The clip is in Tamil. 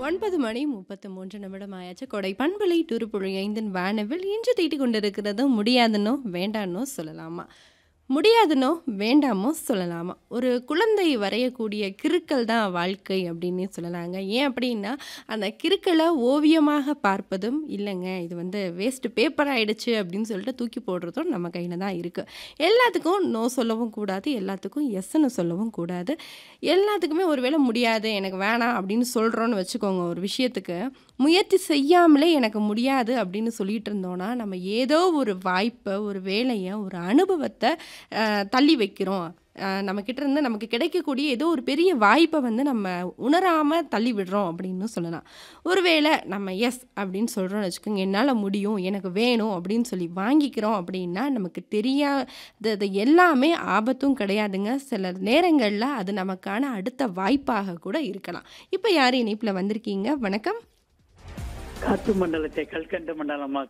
ஒன்பது மணி முப்பத்து மூன்று நிமிடம் ஆயாச்சு கொடை பண்பலை துருப்புழி ஐந்தின் வானவில் இன்று தீட்டி கொண்டிருக்கிறது முடியாதுன்னோ வேண்டான்னோ சொல்லலாமா முடியாதுன்னோ வேண்டாமோ சொல்லலாமா ஒரு குழந்தை வரையக்கூடிய கிறுக்கல் தான் வாழ்க்கை அப்படின்னு சொல்லலாங்க ஏன் அப்படின்னா அந்த கிறுக்கலை ஓவியமாக பார்ப்பதும் இல்லைங்க இது வந்து வேஸ்ட் பேப்பர் ஆயிடுச்சு அப்படின்னு சொல்லிட்டு தூக்கி போடுறதும் நம்ம கையில் தான் இருக்குது எல்லாத்துக்கும் நோ சொல்லவும் கூடாது எல்லாத்துக்கும் எஸ்ன்னு சொல்லவும் கூடாது எல்லாத்துக்குமே ஒருவேளை முடியாது எனக்கு வேணாம் அப்படின்னு சொல்கிறோன்னு வச்சுக்கோங்க ஒரு விஷயத்துக்கு முயற்சி செய்யாமலே எனக்கு முடியாது அப்படின்னு சொல்லிட்டு இருந்தோன்னா நம்ம ஏதோ ஒரு வாய்ப்பை ஒரு வேலையை ஒரு அனுபவத்தை அஹ், தள்ளி வைக்கிறோம் அஹ், நம்மக்கிட்ட இருந்து நமக்கு கிடைக்கக்கூடிய ஏதோ ஒரு பெரிய வாய்ப்பை வந்து நம்ம உணராமல் தள்ளி விடுறோம் அப்படின்னு சொல்லலாம் ஒருவேளை நம்ம எஸ் அப்படின்னு சொல்கிறோம்னு வச்சுக்கோங்க என்னால் முடியும் எனக்கு வேணும் அப்படின்னு சொல்லி வாங்கிக்கிறோம் அப்படின்னா நமக்கு தெரியாதது எல்லாமே ஆபத்தும் கிடையாதுங்க சில நேரங்களில் அது நமக்கான அடுத்த வாய்ப்பாக கூட இருக்கலாம் இப்போ யார் இணைப்பில் வந்திருக்கீங்க வணக்கம் காத்து மண்டலத்தை கல்கண்டு மண்டலமா